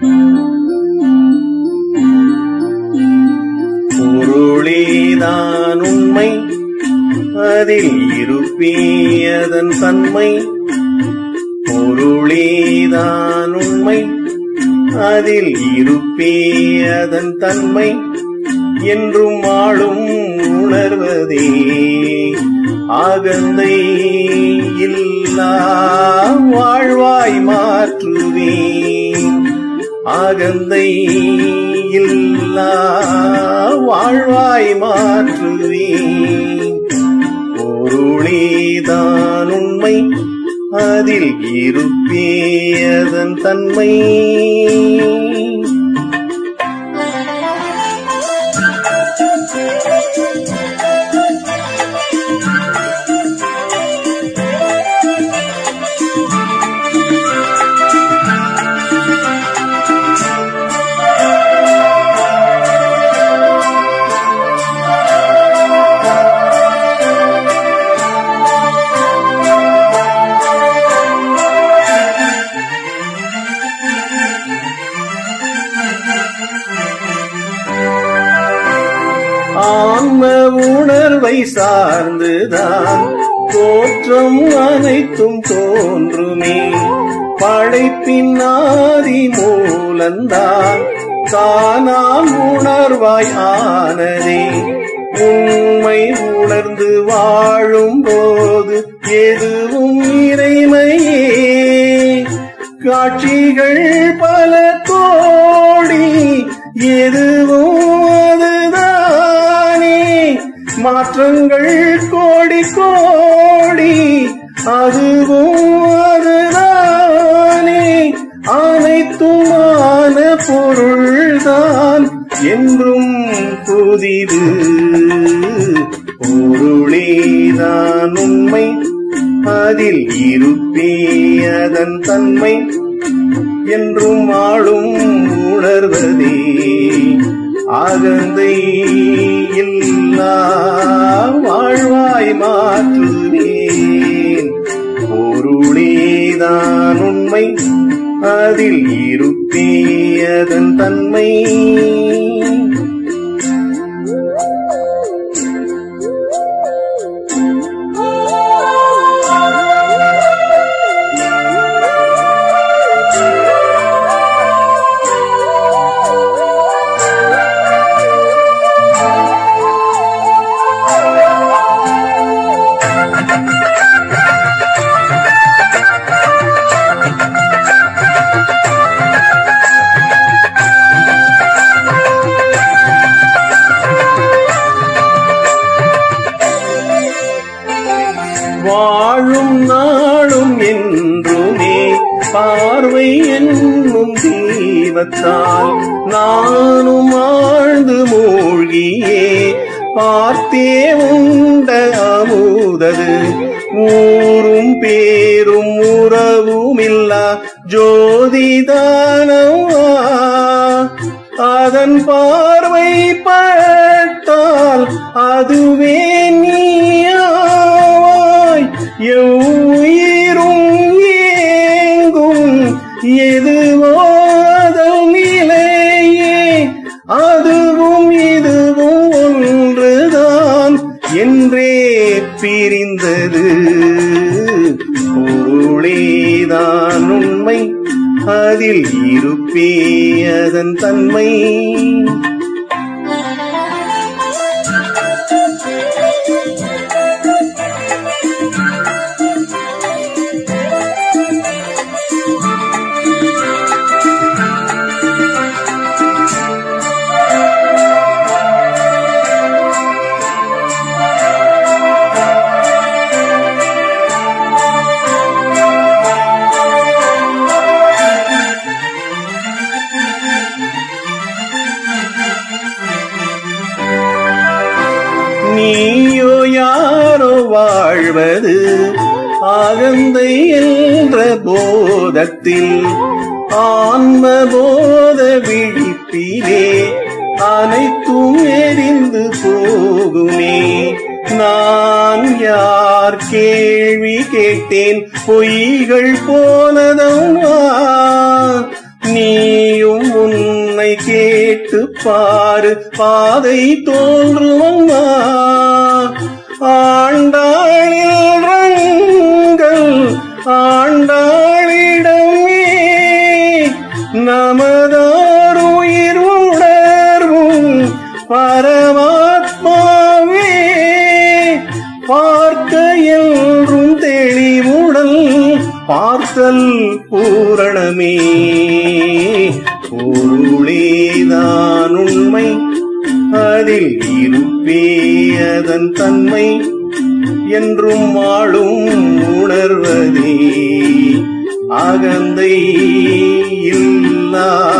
பொருளேதான் உண்மை அதில் இருப்பேயதன் தன்மை பொருளேதான் உண்மை அதில் இருப்பேயதன் தன்மை என்றும் ஆளும் உணர்வதே ஆகந்தை இல்லா வாழ்வாய் மாற்றுவேன் ஆகந்தை இல்லா வாழ்வாய் மாற்றுவேன் பொருளேதான் உண்மை அதில் இருப்பேயதன் தன்மை ஆன்ம உணர்வை சார்ந்துதான் தோற்றம் அனைத்தும் தோன்றுமே படைப்பின் ஆதி மூலந்தான் தானாம் உணர்வாய் ஆனதே உண்மை உணர்ந்து வாழும் போது எதுவும் இறைமையே காட்சிகள் பல கோடி எதுவும் அதுதானே மாற்றங்கள் கோடி கோடி அதுவும் அதுதானே அனைத்துமான பொருள்தான் என்றும் புதிது பொருளேதான் உண்மை அதில் இருப்பே அதன் தன்மை என்றும் ஆளும் உணர்வதே ஆகந்தை இல்லா வாழ்வாய் மாற்றுவேன் பொருளேதான் உண்மை அதில் இருப்பே அதன் தன்மை வாழும் நாளும் என்றுமே பார்வை என்னும் தீவத்தால் நானும் ஆழ்ந்து மூழ்கியே பார்த்தே உண்ட அமுதது ஊரும் பேரும் உறவுமில்லா ஜோதிதானவா அதன் பார்வை பட்டால் அதுவே நீயாவாய் எவ்வுயிரும் ஏங்கும் எதுவாதல் நிலையே அதுவும் இதுவும் ஒன்றுதான் என்றே பிரிந்தது பொருளேதான் உண்மை அதில் இருப்பே அதன் தன்மை நீயோ யாரோ வாழ்வது ஆகந்தை என்ற போதத்தில் ஆன்ம போத விழிப்பிலே அனைத்தும் எரிந்து போகுமே நான் யார் கேள்வி கேட்டேன் பொய்கள் போனதம்மா நீயும் ஆறு பாதை தோன்றுமம்மா ஆண்டாளில் ரங்கள் ஆண்டாளிடமே நமதாருயிர் உணர்வும் பரமாத்மாவே பார்க்க என்றும் தெளிவுடல் பார்த்தல் பூரணமே பொருளேதான் உண்மை அதில் இருப்பே அதன் தன்மை என்றும் வாழும் உணர்வதே அகந்தை இல்லா